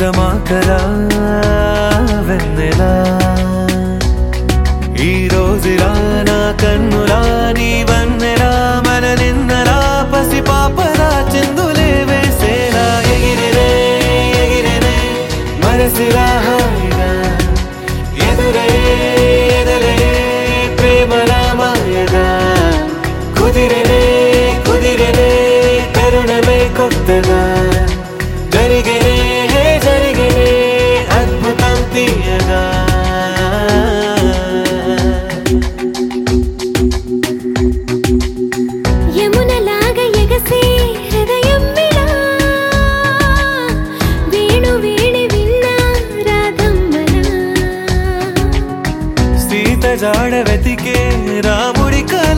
నిజమా కలా వెన్నెలా ఈ రోజులా నా కన్నులా నీ వన్నెలా మన నిన్నలా పసి పాపలా చిందులే వేసేలా ఎగిరినే ఎగిరినే మనసిలా హాయిగా ఎదురే ఎదలే ప్రేమలా మాయగా కుదిరినే కుదిరినే కరుణమే కొత్తగా జరిగినే జరిగినే అద్భుతం తీయగా యమునలాగ ఎగసే హృదయం విలా వేణు వేణి విన్నా రాధమ్మలా సీత జాడ వెతికే రాముడి కళ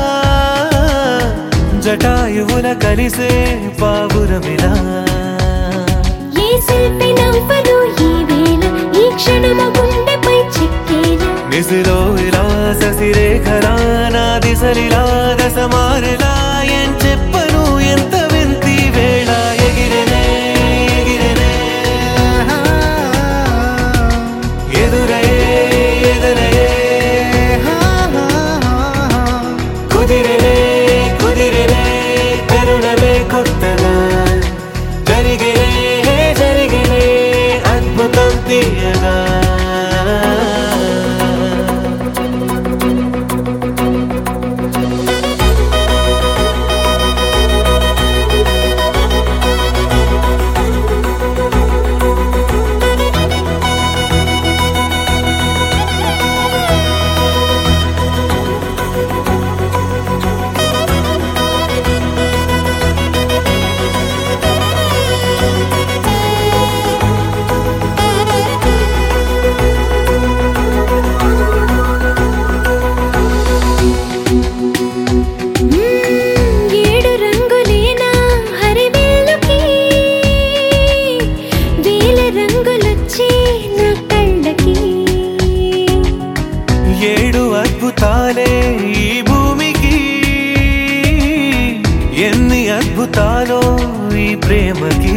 జటాయువుల కలిసే పావురమిలా ఏ శిల్పి నవ్వదు ఈ వేళ ఈ క్షణము గుండెపై చెక్కేలా నిసిలో ఇలా ససిరేఖలా నా దిశలిలా దశమారిలా ఏం చెప్పను ఎంత వింతి వేళ ఎగిరినే ఎగిరినే ఎదురయే ఎదురయే కుదిరినే కుదిరినే కరుణమే కొత్తగా జరిగినే జరిగినే అద్భుతం తీయగా మ్మ్, ఏడు రంగులేనా హరివిల్లుకి వేల రంగులొచ్చే నా కళ్ళకి ఏడు అద్భుతాలే ఈ భూమికి ఎన్ని అద్భుతాలో ఈ ప్రేమకి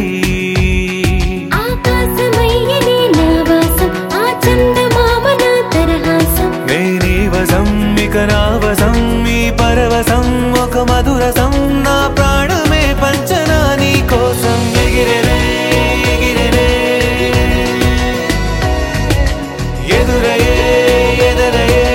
ఆకాశమయ్యని నా వాసం ఆ చందమామ నా తరహాసం నేనీ వసం ఇక నా వసం ఈ పరవశం ఒక మధురసం నా ప్రాణమే పంచనా నీ కోసం ఎగిరెనే ఎగిరెనే ఎదురయే ఎదరయే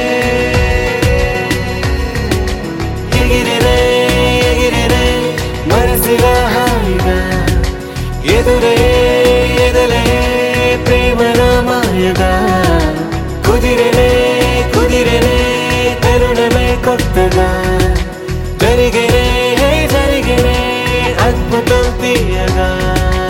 ఎగిరెనే ఎగిరెనే మనసిగా హాయిగా ఎదురయే ఎదలయే ప్రేమల మాయగా కుదిరినే కుదిరినే కరుణమే కొత్తగా జరిగినే జరిగినే అద్భుతం తీయగా